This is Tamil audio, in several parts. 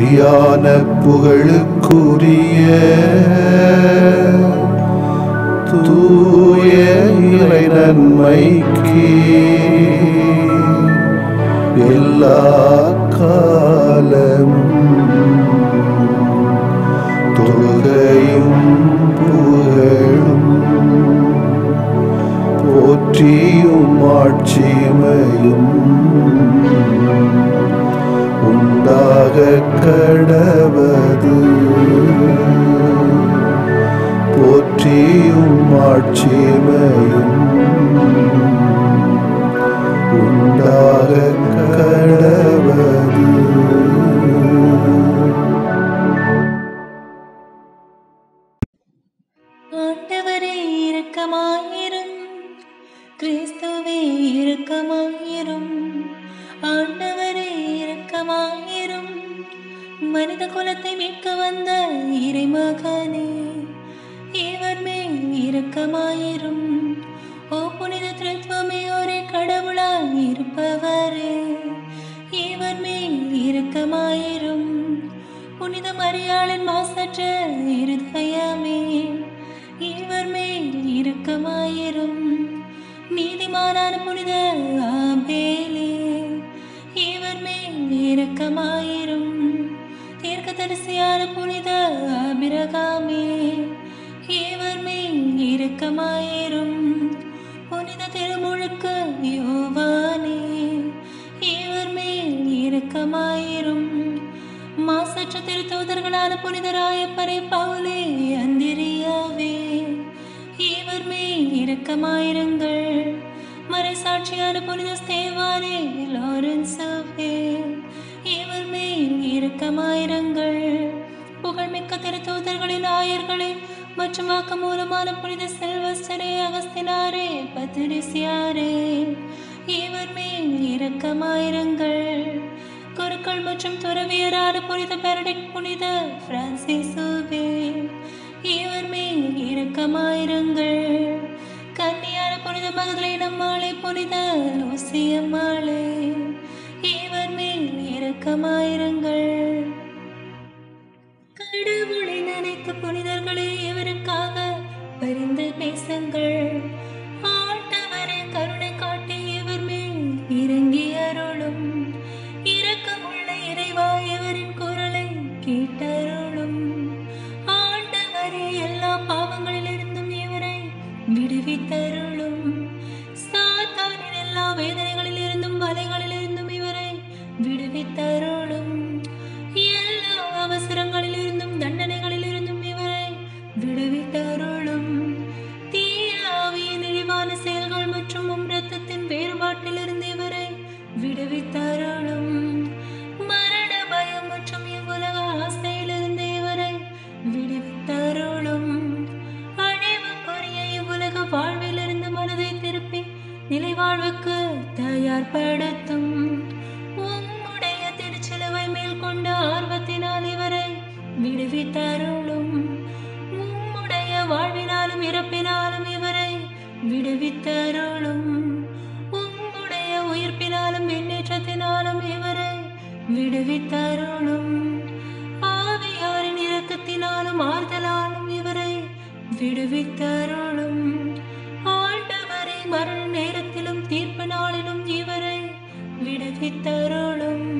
துதியான புகழுக்குரிய தூய இறை நன்மைக்கு எல்லா காலமும் தொழுகையும் புகழும் போற்றியும் ஆட்சிமையும் உண்டாக கடவது போற்றியும் ஆட்சிமையும் உண்டாக கடவது ஆண்டவரே இரக்கமாயிரும் கிறிஸ்துவே இரக்கமாயிரும் ஆண்டவரே இரக்கமாயிரும் மனித குலத்தை மீட்க வந்த இறைமகனே இவர் மேல் இரக்கமாயிரும் ஓ புனித திருத்துவமே ஒரே கடவுளாய் இருப்பவரே இவர் மேல் இரக்கமாயிரும் புனித மரியாளின் மாசற்ற இருதயமே இவர் மேல் இரக்கமாயிரும் நீதிமானான புனித ஆபேலே இவர் மேல் இரக்கமாயிரும் தீர்க்கதரிசியான புனித அபிரகாமே இவர் மேல் இரக்கமாயிரும் புனித திருமுழுக்கு யோவானே இவர் மேல் இரக்கமாயிரும் மாசற்ற திருத்தூதர்களான புனிதராயப்பரை பவுலே அந்திரியாவே இவர் மேல் இரக்கமாயிருங்கள் மறைசாட்சியான புனித ஸ்தேவானே லாரன்ஸாவே இவர் மேல் இரக்கமாயிருங்கள் புகழ்மிக்க திருத்தூதர்களின் ஆயர்களே மற்றும் வாக்கு மூலமான புனித செல்வஸ்டரே அகஸ்தினாரே பத்திரிசியாரே இவர் மேல் இரக்கமாயிருங்கள் குருக்கள் மற்றும் துறவியரான புனித பெரடிக் புனித பிரான்சிசுவே இவர் மேல் இரக்கமாயிருங்கள் கன்னியான புனித மகதலை நம்மாளே புனித லூசியம்மாளே இவர் மேல் இரக்கமாயிருங்கள் கடவுளை நினைத்த புனிதர்களே இவருக்காக பரிந்து பேசுங்கள் ஆண்டவரே கருணை காட்டி இவர் மேல் இறங்கி அருளும் இரக்கமுள்ள இறைவா இவரின் குரலை கேட்டருளும் ஆண்டவரே எல்லா பாவங்களிலிருந்தும் இவரை விடுவித்தருளும் சாத்தானின் எல்லா வேதனைகளிலிருந்தும் வலைகளிலிருந்தும் இவரை விடுவித்தருளும் எல்லா அவசரங்களிலிருந்தும் தண்டனைகளிலிருந்தும் இவரை விடுவித்தருளும் தீய ஆவியின் இழிவான செயல்கள் மற்றும் உம் இரத்தத்தின் வேறுபாட்டிலிருந்து இவரை விடுவித்தருளும் மரண பயம் மற்றும் இவ்வுலக ஆசையிலிருந்து இவரை விடுவித்தருளும் அழிவுக்குரிய இவ்வுலக வாழ்விலிருந்து மனதை திருப்பி நிலை வாழ்வுக்கு தயார்படுத்தும் உம்முடைய திருச்சிலுவை மேல் கொண்ட ஆர்வத்தினால் இவரை விடுவித்தருளும் உம்முடைய வாழ்வினாலும் இறப்பினாலும் இவரை விடுவித்தருளும் உம்முடைய உயிர்ப்பினாலும் எண்ணேற்றத்தினாலும் இவரை விடுவித்தருளும் ஆவியாரின் இரக்கத்தினாலும் ஆறுதலாலும் இவரை விடுவித்தருளும் ஆண்டவரை மரண நேரத்திலும் தீர்ப்பு நாளிலும் இவரை விடுவித்தருளும்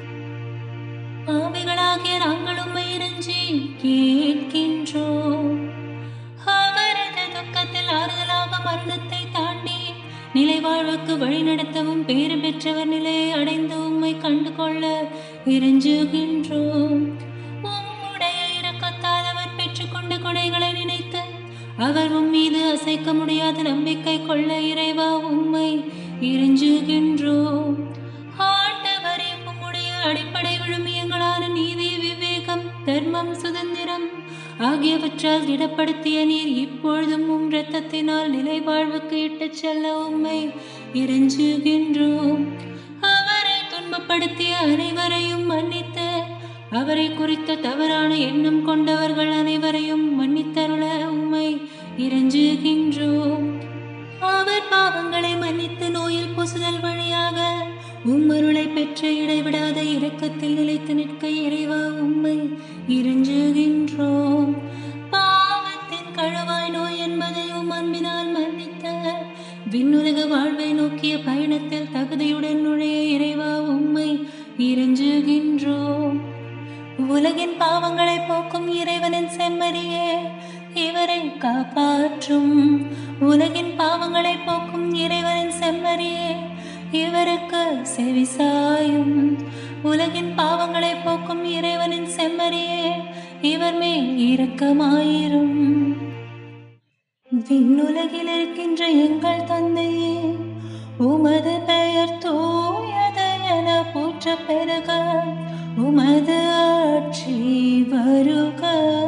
ஆவிகளாகிய நாங்கள் உம்மை இறைஞ்சி கேட்கின்றோம் அவரது துக்கத்தில் ஆறுதலாக மரணத்தை தாண்டி நிலை வாழ்வுக்கு வழிநடத்தவும் பேறு பெற்றவர் நிலையை அடைந்து உம்மை கண்டு கொள்ள இறைஞ்சுகின்றோம் உம்முடைய இரக்கத்தால் அவர் பெற்றுக்கொண்ட கொடைகளை நினைத்து அவர் உம் மீது அசைக்க முடியாத நம்பிக்கை கொள்ள இறைவா உம்மை இறைஞ்சுகின்றோம் ஆண்டவரே உம்முடைய அடிப்படை விழுமியங்களான நீதி விவேகம் தர்மம் சுதந்திரம் ஆகியவற்றால் திடப்படுத்திய நீர் இப்பொழுதும் உம் இரத்தத்தினால் நிலை வாழ்வுக்கு இட்டுச் செல்ல உம்மை இறைஞ்சுகின்றோம் அவரை துன்பப்படுத்திய அனைவரையும் மன்னித்த அவரை குறித்த தவறான எண்ணம் கொண்டவர்கள் அனைவரையும் மன்னித்தருள உம்மை இறைஞ்சுகின்றோம் அவர் பாவங்களை மன்னித்து நோயில் பூசுதல் வழியாக உம்மருளை பெற்று இடைவிடாத இரக்கத்தில் நிலைத்து நிற்க இறைவா உம்மை இறைஞ்சுகின்றோம் பாவத்தின் கழுவாய் நோய் என்பதை உம் அன்பினால் மன்னித்த விண்ணுலக வாழ்வை நோக்கிய பயணத்தில் தகுதியுடன் நுழைய இறைவா உம்மை இறைஞ்சுகின்றோம் உலகின் பாவங்களை போக்கும் இறைவனின் செம்மறியே இவரை காப்பாற்றும் உலகின் பாவங்களை போக்கும் இறைவனின் செம்மறியே இவருக்கு செவிசாயும் உலகின் பாவங்களை போக்கும் இறைவனின் செம்மறியே இவர் மேல் இரக்கமாயிரும் விண்ணுலகில் இருக்கின்ற எங்கள் தந்தையே உமது பெயர் தூயது என போற்ற பெருக உமது ஆட்சி வருக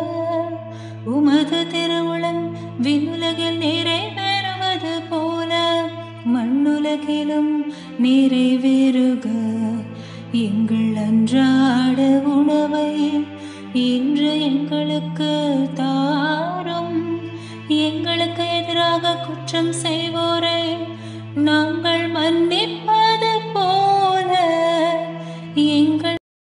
உமது திருவுளம் விண்ணுலகில் நிறைவேறுவது போல மண்ணுலகிலும் நிறைவேறுக எங்கள் அன்றாட உணவை இன்று எங்களுக்கு தாரும் எங்களுக்கு எதிராக குற்றம் செய்வோரை நாங்கள் மன்னிப்பது போல எங்கள்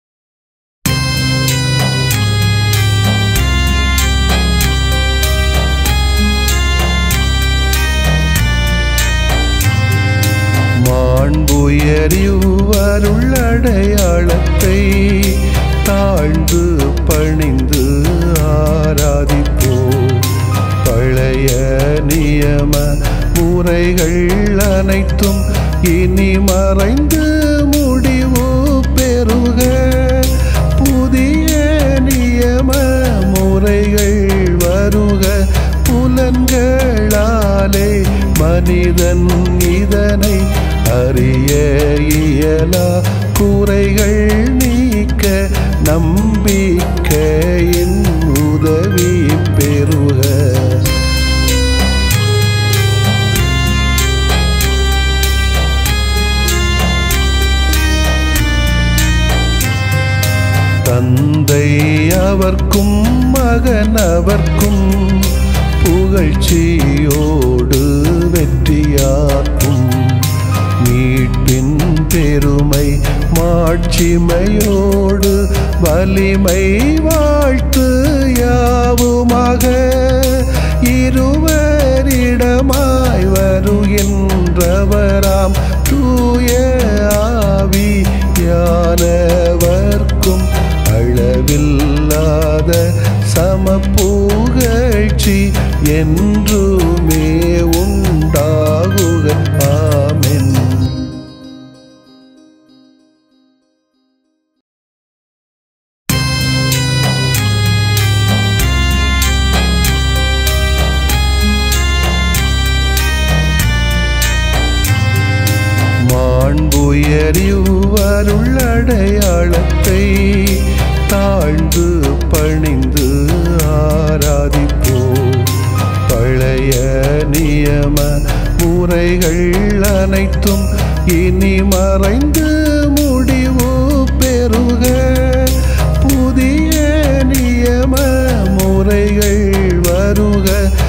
மாண்புயரிவருள்ளடையாளத்தை தாழ்ந்து பணிந்து ஆராதிப்போ பழைய நியம முறைகள் அனைத்தும் இனி மறைந்து முடிவு பெறுக புதிய நியம முறைகள் வருக புலன்களாலே மனிதன் இதனை அறிய இயலா குறைகள் நீக்க நம்பிக்கையின் உதவி பெறுக தந்தை அவர்க்கும் மகன் அவர்க்கும் புகழ்ச்சியோடு வெற்றியாக்கும் மீட்பின் பெருமை மாட்சிமையோடு வலிமை வாழ்த்து யாவுமாக இருவரிடமாய் வருகின்றவராம் தூய ஆவி யானவர்க்கும் அளவில்லாத சமப்புகழ்ச்சி என்றுமே உண்டாகுக ஆமென் மாண்புயரிவருள்ளடையாளத்தை தாழ்ந்து பணிந்து ஆராதிப்போ பழைய நியம முறைகள் அனைத்தும் இனி மறைந்து முடிவு பெறுக புதிய நியம முறைகள் வருக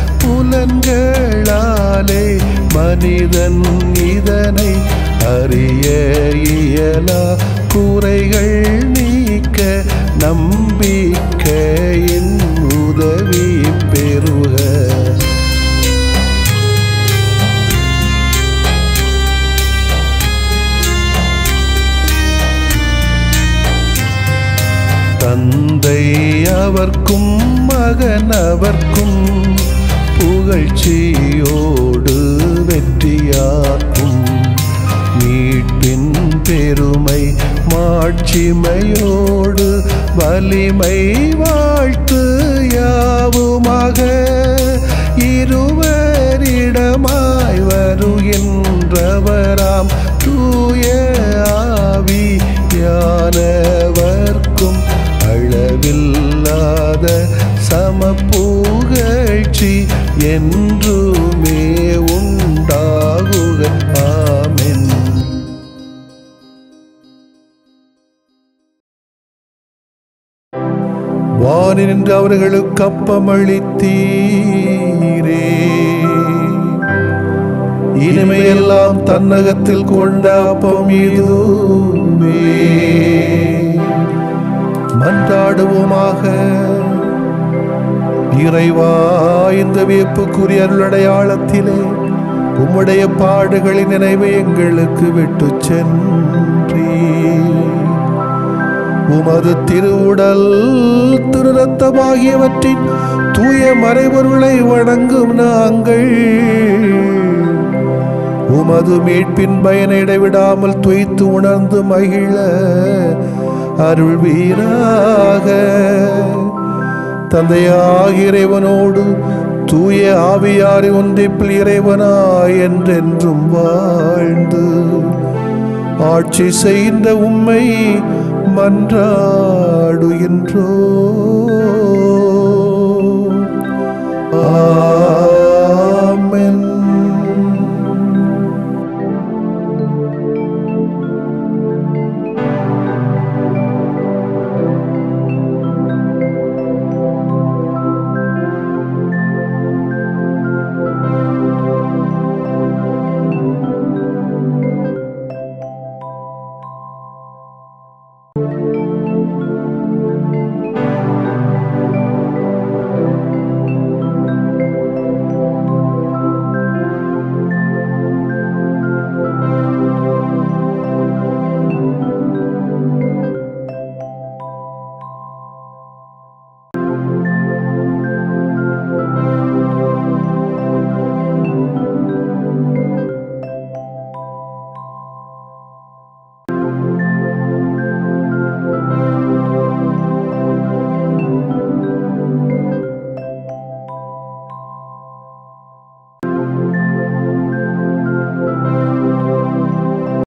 புலன்களாலே மனிதன் இதனை அறிய இயலா குறைகள் நீக்க நம்பிக்கையின் உதவி பெறுக தந்தை அவர்க்கும் மகன் அவர்க்கும் புகழ்ச்சியோடு வெற்றியாக்கும் மீட்பின் பெருமை மாட்சிமையோடு வலிமை வாழ்த்து யாவுமாக இருவரிடமாய் வருகின்றவராம் தூய ஆவி யானவர்க்கும் அளவில்லாத சமப்புகழ்ச்சி என்றுமே உண்டாகுக ஆமென் வானி நின்று அவர்களுக்கு அப்பமளித்தீரே இனிமையெல்லாம் தன்னகத்தில் கொண்ட அப்பம் இதுவே மன்றாடுவோமாக இறைவா இந்த வியப்புக்குரிய அருளடையாளத்திலே உம்முடைய பாடுகளின் நினைவை எங்களுக்கு விட்டு சென்றீ உமது திருவுடல் திருரத்தமாகியவற்றின் தூய மறைபொருளை வணங்கும் நாங்கள் உமது மீட்பின் பயனை இடைவிடாமல் துய்த்து உணர்ந்து மகிழ அருள்வீராக தந்தையாக இறைவனோடு தூய ஆவியாரி ஒன்றிப்பில் இறைவனாய் என்றென்றும் வாழ்ந்து ஆட்சி செய்த உம்மை மன்றாடுகின்றோ ஆ